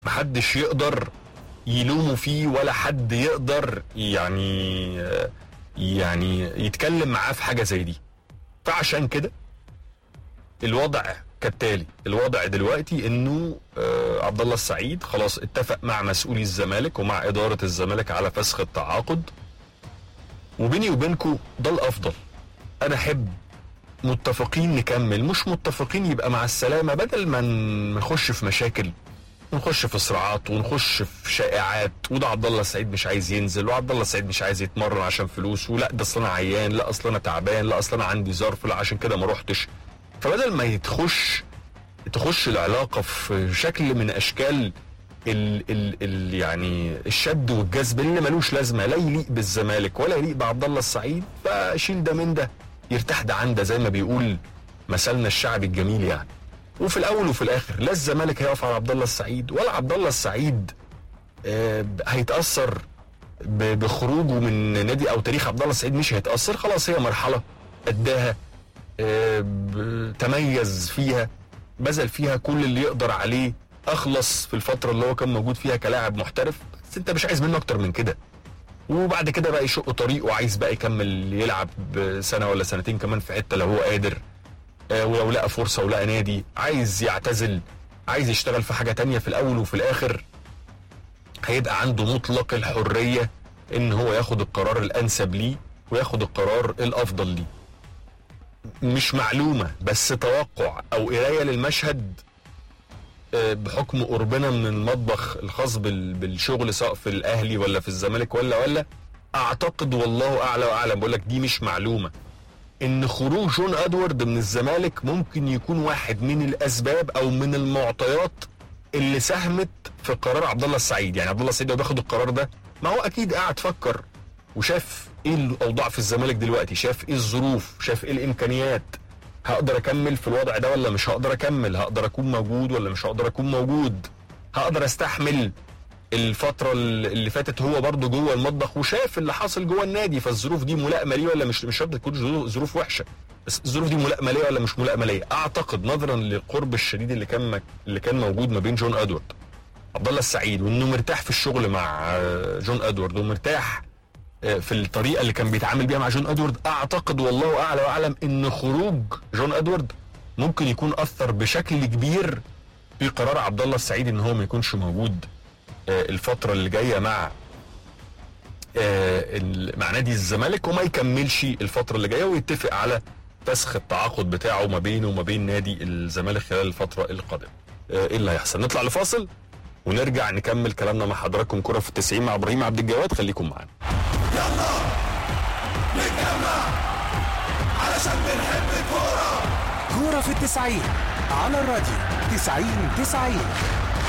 محدش يقدر يلومه فيه ولا حد يقدر يعني يعني يتكلم معاه في حاجه زي دي فعشان كده الوضع كالتالي الوضع دلوقتي انه آه عبد الله السعيد خلاص اتفق مع مسؤولي الزمالك ومع اداره الزمالك على فسخ التعاقد وبيني وبينكم ده الافضل انا احب متفقين نكمل مش متفقين يبقى مع السلامه بدل ما نخش في مشاكل ونخش في صراعات ونخش في شائعات وده عبد الله السعيد مش عايز ينزل وعبد الله السعيد مش عايز يتمرن عشان فلوس ولا ده اصل انا عيان لا اصل انا تعبان لا اصل انا عندي ظرف لا عشان كده ما روحتش فبدل ما يتخش تخش العلاقه في شكل من اشكال ال ال ال يعني الشد والجذب اللي ملوش لازمه لا يليق بالزمالك ولا يليق بعبد الله السعيد فشيل ده من ده يرتاح ده عن ده زي ما بيقول مثلنا الشعبي الجميل يعني وفي الاول وفي الاخر لا الزمالك هيقف على عبد الله السعيد ولا عبد الله السعيد آه هيتاثر بخروجه من نادي او تاريخ عبد الله السعيد مش هيتاثر خلاص هي مرحله اداها آه تميز فيها بذل فيها كل اللي يقدر عليه اخلص في الفتره اللي هو كان موجود فيها كلاعب محترف بس انت مش عايز منه اكتر من كده وبعد كده بقى يشق طريقه وعايز بقى يكمل يلعب سنه ولا سنتين كمان في حته لو هو قادر آه ولو لقى فرصه ولقى نادي عايز يعتزل عايز يشتغل في حاجه تانية في الاول وفي الاخر هيبقى عنده مطلق الحريه ان هو ياخد القرار الانسب ليه وياخد القرار الافضل ليه مش معلومه بس توقع او قرايه للمشهد بحكم قربنا من المطبخ الخاص بالشغل سواء في الاهلي ولا في الزمالك ولا ولا اعتقد والله اعلى واعلم بقول لك دي مش معلومه ان خروج جون ادوارد من الزمالك ممكن يكون واحد من الاسباب او من المعطيات اللي ساهمت في قرار عبد الله السعيد يعني عبد الله السعيد لو بياخد القرار ده ما هو اكيد قاعد فكر وشاف ايه الاوضاع في الزمالك دلوقتي شاف ايه الظروف شاف ايه الامكانيات هقدر اكمل في الوضع ده ولا مش هقدر اكمل هقدر اكون موجود ولا مش هقدر اكون موجود هقدر استحمل الفترة اللي فاتت هو برضه جوه المطبخ وشاف اللي حاصل جوه النادي فالظروف دي ملائمة ليه ولا مش مش شرط تكون ظروف وحشة بس الظروف دي ملائمة ليه ولا مش ملائمة ليه اعتقد نظرا للقرب الشديد اللي كان اللي كان موجود ما بين جون ادوارد عبد الله السعيد وانه مرتاح في الشغل مع جون ادوارد ومرتاح في الطريقه اللي كان بيتعامل بيها مع جون ادوارد اعتقد والله اعلى واعلم ان خروج جون ادوارد ممكن يكون اثر بشكل كبير في قرار عبد الله السعيد ان هو ما يكونش موجود الفتره اللي جايه مع مع نادي الزمالك وما يكملش الفتره اللي جايه ويتفق على فسخ التعاقد بتاعه ما بينه وما بين نادي الزمالك خلال الفتره القادمه ايه اللي هيحصل نطلع لفاصل ونرجع نكمل كلامنا مع حضراتكم كرة في التسعين مع ابراهيم عبد الجواد خليكم معانا يلا نتجمع علشان بنحب الكورة كورة في التسعين على الراديو تسعين تسعين